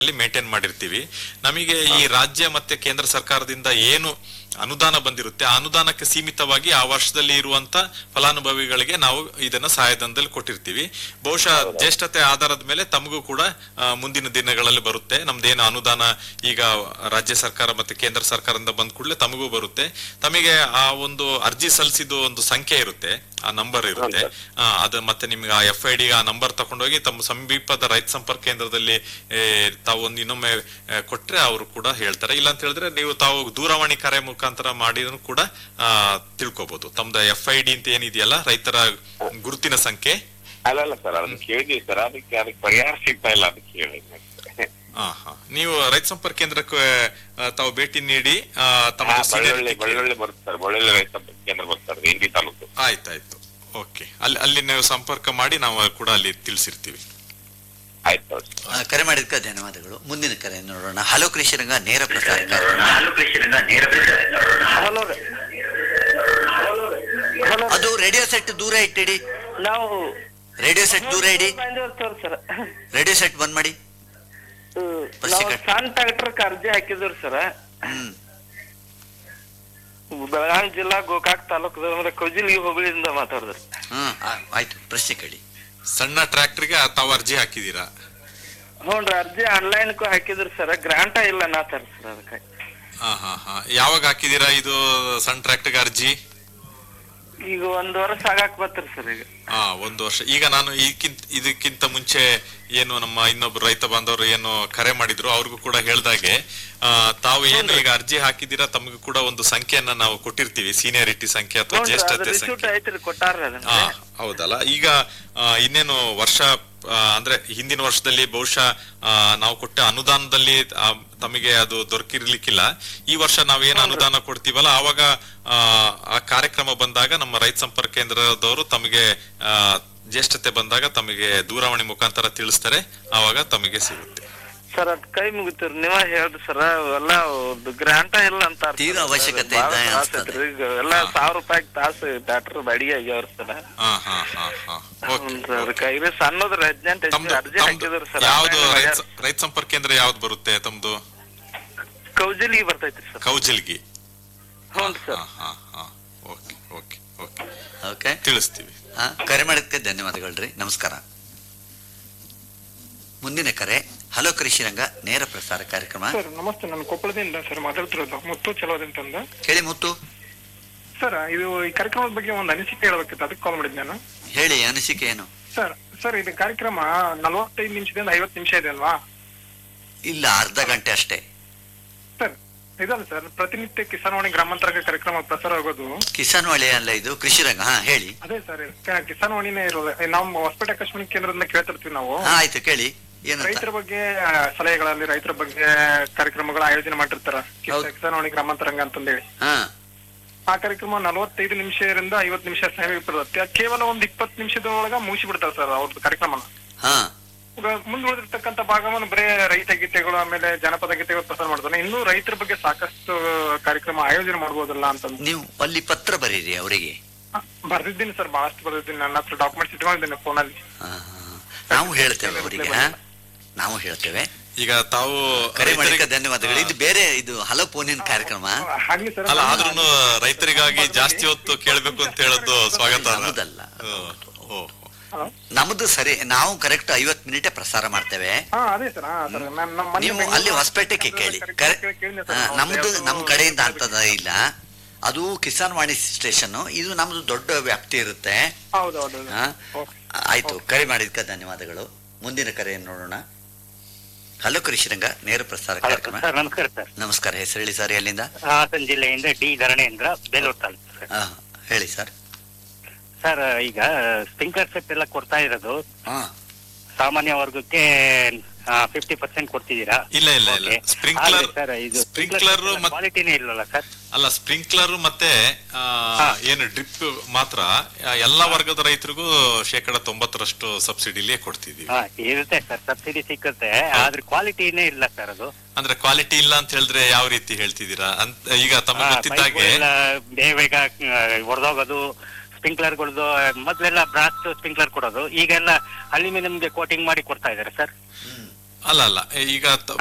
ಅಲ್ಲಿ ಮೇಂಟೈನ್ ಮಾಡಿರ್ತೀವಿ ನಮಗೆ ಈ ರಾಜ್ಯ ಮತ್ತೆ ಕೇಂದ್ರ ಸರ್ಕಾರದಿಂದ ಏನು ಅನುದಾನ ಬಂದಿರುತ್ತೆ ಆ ಅನುದಾನಕ್ಕೆ ಸೀಮಿತವಾಗಿ ಆ ವರ್ಷದಲ್ಲಿ ಇರುವಂತ ಫಲಾನುಭವಿಗಳಿಗೆ ನಾವು ಇದನ್ನ ಸಹಾಯಧನದಲ್ಲಿ ಕೊಟ್ಟಿರ್ತೀವಿ ಬಹುಶಃ ಜ್ಯೇಷ್ಠತೆ ಆಧಾರದ ಮೇಲೆ ತಮಗೂ ಕೂಡ ಆ, ಮುಂದಿನ ದಿನಗಳಲ್ಲಿ ಬರುತ್ತೆ ನಮ್ದೇನು ಅನುದಾನ ಈಗ ರಾಜ್ಯ ಸರ್ಕಾರ ಮತ್ತೆ ಕೇಂದ್ರ ಸರ್ಕಾರದಿಂದ ಬಂದ ಕೂಡಲೇ ತಮಗೂ ಬರುತ್ತೆ ತಮಗೆ ಆ ಒಂದು ಅರ್ಜಿ ಸಲ್ಲಿಸಿದ ಒಂದು ಸಂಖ್ಯೆ ಇರುತ್ತೆ ಆ ನಂಬರ್ ಇರುತ್ತೆ ಆ, ಅದು ಮತ್ತೆ ನಿಮ್ಗೆ ಆ ಎಫ್ ಐ ಡಿ ಆ ನಂಬರ್ ತಗೊಂಡೋಗಿ ತಮ್ಮ ಸಮೀಪದ ರೈತ ಸಂಪರ್ಕ ಕೇಂದ್ರದಲ್ಲಿ ಏ, ತಾವು ಒಂದು ಇನ್ನೊಮ್ಮೆ ಆ, ಕೊಟ್ರೆ ಅವರು ಕೂಡ ಹೇಳ್ತಾರೆ ಇಲ್ಲ ಅಂತ ಹೇಳಿದ್ರೆ ನೀವು ತಾವು ದೂರವಾಣಿ ಕರೆ ಮುಖಾಂತರ ಮಾಡಿದ್ರು ಕೂಡ ಆ, ತಿಳ್ಕೊಬಹುದು ತಮ್ದು ಎಫ್ ಐ ಡಿ ಅಂತ ಏನಿದೆಯಲ್ಲ ರೈತರ ಗುರುತಿನ ಸಂಖ್ಯೆ ಅಲ್ಲ ಅಲ್ಲ ಸರ್ ಅದನ್ನ ಕೇಳಿದೀವಿ ಸರ್ ಅದಕ್ಕೆ ಅದಕ್ಕೆ ಪರಿಹಾರ ಸಿಗ್ತಾ ಇಲ್ಲ ಅದಕ್ಕೆ ಹೇಳಿದ್ವಿ ಹಾ ಹಾ ನೀವು ರೈತ ಸಂಪರ್ಕ ಕೇಂದ್ರಕ್ಕೆ ಆ, ತಾವು ಭೇಟಿ ನೀಡಿ ಆ, ಹಾ, ತಮ್ಮದು ಬಳ್ಳೊಳ್ಳಿ seniority ಕೇಳಿ. ಬಳ್ಳೊಳ್ಳಿ ಬರುತ್ತೆ ಸರ್ ಬಳ್ಳೊಳ್ಳಿ ರೈತ ಸಂಪರ್ಕ ಕೇಂದ್ರ ಬರ್ತಾರೆ ಇಂಡಿ ತಾಲೂಕು ಆಯ್ತಾಯ್ತು ಓಕೆ ಅಲ್ಲಿ ಅಲ್ಲಿ ನೀವು ಸಂಪರ್ಕ ಮಾಡಿ ನಾವು ಕೂಡ ಅಲ್ಲಿ ತಿಳಿಸಿರ್ತೀವಿ ಆಯ್ತು ಸರ್ ಆ, ಕರೆ ಮಾಡಿದ್ಕ ಧನ್ಯವಾದಗಳು ಮುಂದಿನ ಕರೆ ನೋಡೋಣ ಹಲೋ ಕೃಷಿರಂಗ ನೇರ ಪ್ರಸಾರ ಕಾರ್ಯಕ್ರಮ ಹಲೋ ರೀ ಹಲೋ ಅದು ರೇಡಿಯೋ ಸೆಟ್ ದೂರ ಇಟ್ಟಿಡಿ ನಾವು ರೇಡಿಯೋ ಸೆಟ್ ದೂರ ಇಡಿ ಬಂದಿರ್ತೀವಿ ಸರ್ ರೇಡಿಯೋ ಸೆಟ್ ಬಂದ್ ಮಾಡಿ ಬಸ್ಸಿಗೆ ನಾವು ಕಟ್- ಸಣ್ಣ ಟ್ರ್ಯಾಕ್ಟರ್ ಅರ್ಜಿ ಹಾಕಿದ್ರಿ ಸರ್ ಹ್ಮ್ ಬೆಳಗಾವಿ ಜಿಲ್ಲಾ ಗೋಕಾಕ್ ತಾಲೂಕು ಅಂದ್ರೆ ಕೌಜಿಲ್ಗಿ ಹೋಬಳಿಯಿಂದ ಮಾತಾಡಿದ್ರಿ ಹ್ಮ್ ಆ- ಆಯ್ತು ಪ್ರಶ್ನೆ ಕೇಳಿ ಸಣ್ಣ ಟ್ರ್ಯಾಕ್ಟರ್ಗೆ ತಾವು ಅರ್ಜಿ ಹಾಕಿದೀರಾ ಹ್ಞೂನ್ರಿ ಅರ್ಜಿ ಆನ್ಲೈನ್ ಹಾಕಿದ್ರಿ ಸರ್ ಗ್ರಾಂಟ ಇಲ್ಲ ನಾತಾರ ಸರ್ ಅದಕ್ಕೆ ಹಾ ಹಾ ಹಾ ಯಾವಾಗ ಹಾಕಿದೀರಾ ಇದು ಸಣ್ಣ ಟ್ರ್ಯಾಕ್ಟರ್ಗೆ ಅರ್ಜಿ ಈಗ ಒಂದ್ ವರ್ಷ ಆಗಾಕ್ ಬತ್ರಿ ಸರ್ ಈಗ ಹಾ ಒಂದು ವರ್ಷ ಈಗ ನಾನು ಈಗಿಂತ ಇದಕ್ಕಿಂತ ಮುಂಚೆ ಏನು ನಮ್ಮ ಇನ್ನೊಬ್ರು ರೈತ ಬಾಂಧವರು ಏನು ಕರೆ ಮಾಡಿದ್ರು ಅವ್ರಿಗೂ ಕೂಡ ಹೇಳ್ದಾಗೆ ಆ, ತಾವು ಏನು ಈಗ ಅರ್ಜಿ ಹಾಕಿದೀರಾ ತಮಗೂ ಕೂಡ ಒಂದು ಸಂಖ್ಯೆಯನ್ನ ನಾವು ಕೊಟ್ಟಿರ್ತೀವಿ ಸೀನಿಯರಿಟಿ ಸಂಖ್ಯೆ ಅಥವಾ ಹ್ಞೂನ್ರಿ ಅದ್ರ ಜ್ಯೇಷ್ಠತೆ ರಿಸೀಟ್ ಸಂಖ್ಯೆ ಐತ್ರಿ ಕೊಟ್ಟಾರ್ರಿ ಅದನ್ನ ಹಾ ಹೌದಲ್ಲ ಈಗ ಆ, ಇನ್ನೇನು ವರ್ಷ ಆ, ಅಂದ್ರೆ ಹಿಂದಿನ ವರ್ಷದಲ್ಲಿ ಬಹುಶಃ ಆ, ನಾವು ಕೊಟ್ಟ ಅನುದಾನದಲ್ಲಿ ಆ, ತಮಗೆ ಅದು ದೊರಕಿರ್ಲಿಕ್ಕಿಲ್ಲ ಈ ವರ್ಷ ನಾವೇನು ಅನುದಾನ ಕೊಡ್ತೀವಲ್ಲ ಆವಾಗ ಆ, ಆ ಕಾರ್ಯಕ್ರಮ ಬಂದಾಗ ನಮ್ಮ ರೈತ ಸಂಪರ್ಕ ಕೇಂದ್ರದವರು ತಮಗೆ ಆ, ಜ್ಯೇಷ್ಠತೆ ಬಂದಾಗ ತಮಗೆ ದೂರವಾಣಿ ಮುಖಾಂತರ ತಿಳಿಸ್ತಾರೆ ಆವಾಗ ತಮಗೆ ಸಿಗುತ್ತೆ ಸರ್ ಅದ್ ಕೈ ಮುಗಿತೀರಿ ನೀವ ಹೇಳ್ರಿ ಸರ್ ಎಲ್ಲ ಗ್ರಾಂಟ ಇಲ್ಲ ಅಂತ ತೀರಾ ಅವಶ್ಯಕತೆ ಭಾಳ ಇದೆ ತ್ರಾಸ್ ಅನ್ಸ್ತದೆ. ಐತ್ರಿ. ಈಗ ಎಲ್ಲ ಸಾವಿರ ರೂಪಾಯಿ ತಾಸು ಟ್ರ್ಯಾಕ್ಟರ್ ಬಾಡಿಗೆ ಆಗ್ಯಾವ್ರಿ ಸರ್ ಹಾ ಹಾ ಹಾ ಹಾ ಓಕೆ ಹ್ಞೂನ್ರಿ ಅದಕ್ಕೆ ಇದು ಸಣ್ಣದ್ರ ಹದಿನೆಂಟು ತಮ್ದು ಅರ್ಜಿ ತಮ್ದು ಹಾಕಿದ್ರಿ ಸರ್ ಯಾವ್ದು ಆನ್ಲೈನ್ ರೈತ ಮಾಡ್ಯಾರ. ರೈತ ಸಂಪರ್ಕ ಕೇಂದ್ರ ಯಾವ್ದು ಬರುತ್ತೆ ತಮ್ದು ಕೌಜಲ್ಗಿ ಬರ್ತೈತ್ರಿ ಸರ್ ಕೌಜಲ್ಗಿ ಹ್ಞೂ ಸರ್ ಹಾ ಹಾ ಹಾ ಓಕೆ ಓಕೆ ಓಕೆ ಓಕೆ ತಿಳಿಸ್ತೀವಿ ಆ, ಕರೆ ಮಾಡಿದ್ಕೆ ಧನ್ಯವಾದಗಳು ರೀ ನಮಸ್ಕಾರ ಮುಂದಿನ ಕರೆ ಹಲೋ ಕೃಷಿರಂಗ ನೇರ ಪ್ರಸಾರ ಕಾರ್ಯಕ್ರಮ ಸರ್ ನಮಸ್ತೆ ನಾನು ಕೊಪ್ಪಳದಿಂದ ಸರ್ ಮಾತಾಡ್ತಿರೋದು ಮುತ್ತು ಚಲೋದಿಂತಂದ ಹೇಳಿ ಮುತ್ತು ಸರ್ ಇದು ಈ ಕಾರ್ಯಕ್ರಮದ ಬಗ್ಗೆ ಒಂದು ಅನಿಸಿಕೆ ಹೇಳ್ಬೇಕಿತ್ತು ಅದಕ್ಕೆ ಕಾಲ್ ಮಾಡಿದ್ದೆ ನಾನು ಹೇಳಿ ಅನಿಸಿಕೆ ಏನು ಸರ್ ಸರ್ ಇದು ಕಾರ್ಯಕ್ರಮ ನಲವತ್ತೈದು ನಿಮಿಷದಿಂದ ಐವತ್ತು ನಿಮಿಷ ಇದೆ ಅಲ್ವಾ ಇಲ್ಲ ಅರ್ಧ ಗಂಟೆ ಅಷ್ಟೇ ಸರ್ ಇದಲ್ಲ ಸರ್ ಪ್ರತಿನಿತ್ಯ ಕಿಸಾನ್ವಾಣಿ ಗ್ರಾಮಾಂತರ ಕಾರ್ಯಕ್ರಮ ಪ್ರಸಾರ ಆಗೋದು ಕಿಸಾನ್ ಒಳೆ ಅಲ್ಲ ಇದು ಕೃಷಿರಂಗ ಹಾ ಹೇಳಿ ಅದೇ ಸರ್ ಕ- ಕಿಸಾನ್ವಾಣಿನೇ ಇರೋದು ನಮ್ಮ ಹೊಸಪೇಟೆ ಆಕಾಶವಾಣಿ ಕೇಂದ್ರದಿಂದ ಕೇಳ್ತಿರ್ತೀವಿ ನಾವು ಹಾ ಆಯ್ತು ಕೇಳಿ ಏನಂತ ರೈತರ ಬಗ್ಗೆ ಆ, ಸಲಹೆಗಳಲ್ಲಿ ರೈತರ ಬಗ್ಗೆ ಕಾರ್ಯಕ್ರಮಗಳ ಆಯೋಜನೆ ಮಾಡಿರ್ತಾರ ಕಿಸ- ಹೌದು. ಕಿಸಾನ್ವಾಣಿ ಗ್ರಾಮಾಂತರಂಗ ಅಂತಂದೇಳಿ ಹಾ ಆ ಕಾರ್ಯಕ್ರಮ ನಲವತ್ತೈದು ನಿಮಿಷದಿಂದ ಐವತ್ತು ನಿಮಿಷ ಸಮೀಪಿರುತ್ತೆ ಕೇವಲ ಒಂದು ಇಪ್ಪತ್ತು ನಿಮಿಷದೊಳಗ ಮುಗಿಸಿ ಬಿಡ್ತಾರೆ ಸರ್ ಅವ್ರದ್ದು ಕಾರ್ಯಕ್ರಮನ ಹಾ ಈಗ ಮುಂದುವರೆದಿರ್ತಕ್ಕಂಥ ಭಾಗವನ್ನು ಬರೇ ರೈತ ಗೀತೆಗಳು ಆಮೇಲೆ ಜನಪದ ಗೀತೆಗಳು ಪ್ರಸಾರ ಮಾಡ್ತಾನೆ ಇನ್ನೂ ರೈತರ ಬಗ್ಗೆ ಸಾಕಷ್ಟು ಕಾರ್ಯಕ್ರಮ ಆಯೋಜನೆ ಮಾಡ್ಬೋದಲ್ಲ ಅಂತಂದು ನೀವು ಅಲ್ಲಿ ಪತ್ರ ಬರೀರಿ ಅವರಿಗೆ ಹ, ಬರ್ದಿದ್ದೀನಿ ಸರ್ ಬಹಳಷ್ಟು ಬರ್ದಿದ್ದೀನಿ ನನ್ನ ಹತ್ರ ಡಾಕ್ಯುಮೆಂಟ್ಸ್ ಇಟ್ಕೊಂಡಿದ್ದೇನೆ ಫೋನಲ್ಲಿ ನಾವು ಹೇಳ್ತೇವೆ ಅವರಿಗೆ ಹಾ? ನಾವು ಹೇಳ್ತೇವೆ ಈಗ ತಾವು ಕರೆ ಮಾಡಿಕ ರೈತರಿಗೆ- ಧನ್ಯವಾದಗಳು ಇದು ಬೇರೆ ಇದು ಹಲೋ ಫೋನಿನ ಕಾರ್ಯಕ್ರಮ ಹಾಗೆ ಸರ್ ಅಲ್ಲ ಆದ್ರೂನು ರೈತರಿಗಾಗಿ ಜಾಸ್ತಿ ಹೊತ್ತು ಕೇಳ್ಬೇಕು ಅಂತ ಹೇಳೋದು ಸ್ವಾಗತ ಅಲ್ಲ? ನಮ್ಮದಲ್ಲ. ಓ, ಓ. ಹಲೋ? ನಮ್ದು ಸರಿ ನಾವು ಕರೆಕ್ಟ್ ಐವತ್ ಮಿನಿಟ್ ಪ್ರಸಾರ ಮಾಡ್ತೇವೆ ಹಾ ಅದೇ ಸರ್ ಹಾ ಸರ್ ನಾನ್- ನಮ್ಮ ಮನೆ ನೀವು ಬೆಂಗಳೂರು- ಅಲ್ಲಿ ಹೊಸಪೇಟೆಗೆ ಕೇಳಿ ಕರೆ ಕೇಳಿ- ಕೇಳಿದ್ದೆ ಸರ್ ಹಾ, ನಾವು ನಮ್ದು ಯಾವ್ದು- ನಮ್ ಕಡೆಯಿಂದ ಅಂತದ ಇಲ್ಲ ಅದು ಕಿಸಾನ್ ವಾಣಿ ಸ್ಟೇಷನ್ ಇದು ನಮ್ದು ದೊಡ್ಡ ವ್ಯಾಪ್ತಿ ಇರುತ್ತೆ ಹೌದೌದು ಹಾ? ಓಕೆ. ಆಯ್ತು ಕರೆ ಮಾಡಿದ್ಕ ಧನ್ಯವಾದಗಳು ಮುಂದಿನ ಕರೆ ನೋಡೋಣ ಹಲೋ ಕೃಷಿರಂಗ ನೇರ ಪ್ರಸಾರ ಕಾರ್ಯಕ್ರಮ ಸರ್ ನಮಸ್ಕಾರ ಸರ್ ನಮಸ್ಕಾರ ಹೆಸರು ಹೇಳಿ ಸರ್ ಎಲ್ಲಿಂದ ಹಾಸನ ಜಿಲ್ಲೆಯಿಂದ ಡಿ ಧರಣೇಂದ್ರ ಬೇಲೂರು ತಾಲೂಕು ಸರ್ ಹಾ, ಹೇಳಿ ಸರ್ ಸರ್ ಈಗ ಸ್ಪ್ರಿಂಕ್ಲರ್ ಸೆಟ್ ಎಲ್ಲ ಕೊಡ್ತಾ ಇರೋದು ಹಾ ಸಾಮಾನ್ಯ ವರ್ಗಕ್ಕೆ ಫಿಫ್ಟಿ ಪರ್ಸೆಂಟ್ ಕೊಡ್ತಿದ್ದೀರಾ ಇಲ್ಲ ಇಲ್ಲ ಇಲ್ಲ Okay. ಸ್ಪ್ರಿಂಕ್ಲರ್ ಆದ್ರೆ ಸರ್ ಇದು ಸ್ಪ್ರಿಂಕ್ಲರ್ ಮತ್ತೆ ಕ್ವಾಲಿಟಿನೇ ಇಲ್ಲಲ್ಲ ಸರ್ ಅಲ್ಲ ಸ್ಪ್ರಿಂಕ್ಲರ್ ಮತ್ತೆ ಆ, ಹಾ. ಏನು ಡ್ರಿಪ್ ಮಾತ್ರ ಆ, ಎಲ್ಲಾ ವರ್ಗದ ರೈತರಿಗೂ ಶೇಕಡ ತೊಂಬತ್ತರಷ್ಟು ಸಬ್ಸಿಡಿಲಿಯೇ ಕೊಡ್ತಿದೀವಿ ಹಾ ಇರುತ್ತೆ ಸರ್ ಸಬ್ಸಿಡಿ ಸಿಕ್ಕುತ್ತೆ ಆದ್ರೆ ಕ್ವಾಲಿಟಿನೇ ಇಲ್ಲ ಸರ್ ಅದು ಅಂದ್ರೆ ಕ್ವಾಲಿಟಿ ಇಲ್ಲ ಅಂತ ಹೇಳಿದ್ರೆ ಯಾವ ರೀತಿ ಹೇಳ್ತಿದ್ದೀರಾ ಅಂತ ಈಗ ತಮಗೆ ಗೊತ್ತಿದ್ದಾಗೆ ಎಲ್ಲ ಬೇಗ ಬೇಗ ಹೊಡೆದೋಗೋದು ಸ್ಪ್ರಿಂಕ್ಲರ್ಗಳದ್ದು ಮೊದ್ಲೆಲ್ಲ ಬ್ರಾಸ್ ಸ್ಪ್ರಿಂಕ್ಲರ್ ಕೊಡೋದು ಈಗೆಲ್ಲ ಅಲ್ಯೂಮಿನಿಯಂಗೆ ಕೋಟಿಂಗ್ ಮಾಡಿ ಕೊಡ್ತಾ ಇದಾರೆ ಸರ್ ಅಲ್ಲ ಅಲ್ಲ ಈಗ ತ-